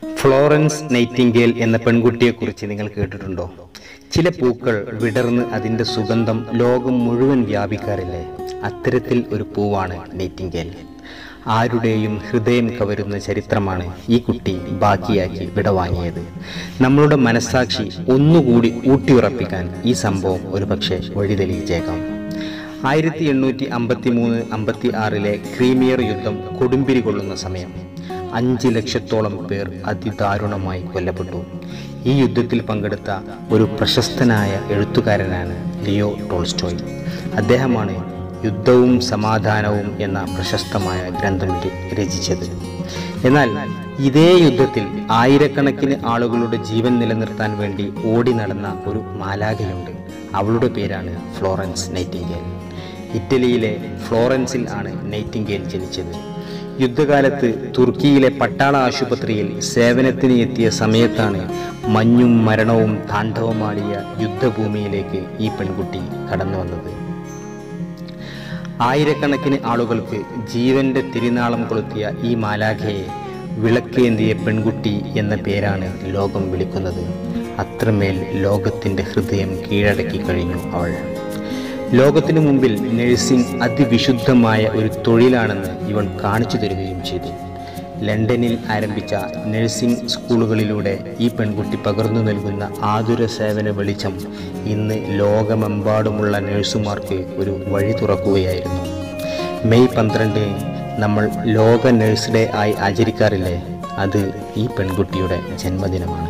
Florence Nightingale എന്ന പെൺകുട്ടിയെക്കുറിച്ച് നിങ്ങൾ കേട്ടിട്ടുണ്ടോ ചില പൂക്കൾ വിടർന്ന് അതിൻ്റെ സുഗന്ധം ലോകം മുഴുവൻ വ്യാപിക്കാറില്ലേ അത്തരത്തിൽ ഒരു പൂവാണ് നൈറ്റിംഗേൽ ആരുടെയും ഹൃദയം കവരുന്ന ചരിത്രമാണ് ഈ കുട്ടി ബാക്കിയാക്കി വിടവാങ്ങിയത് നമ്മളുടെ മനസ്സാക്ഷി ഒന്നുകൂടി ഊട്ടിയുറപ്പിക്കാൻ ഈ സംഭവം ഒരുപക്ഷെ വഴിതെളിയിച്ചേക്കാം ആയിരത്തി എണ്ണൂറ്റി അമ്പത്തി മൂന്ന് അമ്പത്തി ആറിലെ ക്രീമിയർ യുദ്ധം കൊടുമ്പിരി കൊള്ളുന്ന സമയം അഞ്ച് ലക്ഷത്തോളം പേർ അതിദാരുണമായി കൊല്ലപ്പെട്ടു ഈ യുദ്ധത്തിൽ പങ്കെടുത്ത ഒരു പ്രശസ്തനായ എഴുത്തുകാരനാണ് ലിയോ ടോൾസ്റ്റോയ് അദ്ദേഹമാണ് യുദ്ധവും സമാധാനവും എന്ന പ്രശസ്തമായ ഗ്രന്ഥം ര- രചിച്ചത് എന്നാൽ ഇതേ യുദ്ധത്തിൽ ആയിരക്കണക്കിന് ആളുകളുടെ ജീവൻ നിലനിർത്താൻ വേണ്ടി ഓടി നടന്ന ഒരു മാലാഖയുണ്ട് അവളുടെ പേരാണ് ഫ്ലോറൻസ് നൈറ്റിംഗേൽ ഇറ്റലിയിലെ ഫ്ലോറൻസിൽ ആണ് നൈറ്റിംഗേൽ ജനിച്ചത് യുദ്ധകാലത്ത് തുർക്കിയിലെ പട്ടാള ആശുപത്രിയിൽ സേവനത്തിന് എത്തിയ സമയത്താണ് മഞ്ഞും മരണവും താണ്ഡവമാടിയ യുദ്ധഭൂമിയിലേക്ക് ഈ പെൺകുട്ടി കടന്നു വന്നത് ആയിരക്കണക്കിന് ആളുകൾക്ക് ജീവന്റെ തിരുനാളം കൊളുത്തിയ ഈ മാലാഖയെ വിളക്കേന്തിയ പെൺകുട്ടി എന്ന പേരാണ് ലോകം വിളിക്കുന്നത് അത്രമേൽ ലോകത്തിൻ്റെ ഹൃദയം കീഴടക്കി കഴിഞ്ഞു അവൾ ലോകത്തിനു മുമ്പിൽ നഴ്സിംഗ് അതിവിശുദ്ധമായ ഒരു തൊഴിലാണെന്ന് ഇവൾ കാണിച്ചു തരികയും ചെയ്തു ലണ്ടനിൽ ആരംഭിച്ച നഴ്സിംഗ് സ്കൂളുകളിലൂടെ ഈ പെൺകുട്ടി പകർന്നു നൽകുന്ന ആതുര സേവന വെളിച്ചം ഇന്ന് ലോകമെമ്പാടുമുള്ള നഴ്സുമാർക്ക് ഒരു വഴി തുറക്കുകയായിരുന്നു മെയ് പന്ത്രണ്ടിന് നമ്മൾ ലോക നഴ്സ് ഡേ ആയി ആചരിക്കാറില്ലേ അത് ഈ പെൺകുട്ടിയുടെ ജന്മദിനമാണ്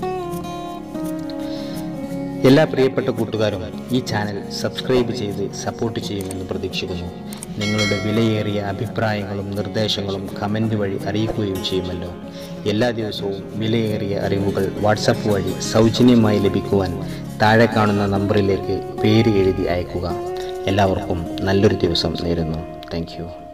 എല്ലാ പ്രിയപ്പെട്ട കൂട്ടുകാരും ഈ ചാനൽ സബ്സ്ക്രൈബ് ചെയ്ത് സപ്പോർട്ട് ചെയ്യുമെന്ന് പ്രതീക്ഷിക്കുന്നു നിങ്ങളുടെ വിലയേറിയ അഭിപ്രായങ്ങളും നിർദ്ദേശങ്ങളും കമൻറ്റ് വഴി അറിയിക്കുകയും ചെയ്യുമല്ലോ എല്ലാ ദിവസവും വിലയേറിയ അറിവുകൾ വാട്സപ്പ് വഴി സൗജന്യമായി ലഭിക്കുവാൻ താഴെ കാണുന്ന നമ്പറിലേക്ക് പേര് എഴുതി അയക്കുക എല്ലാവർക്കും നല്ലൊരു ദിവസം നേരുന്നു താങ്ക്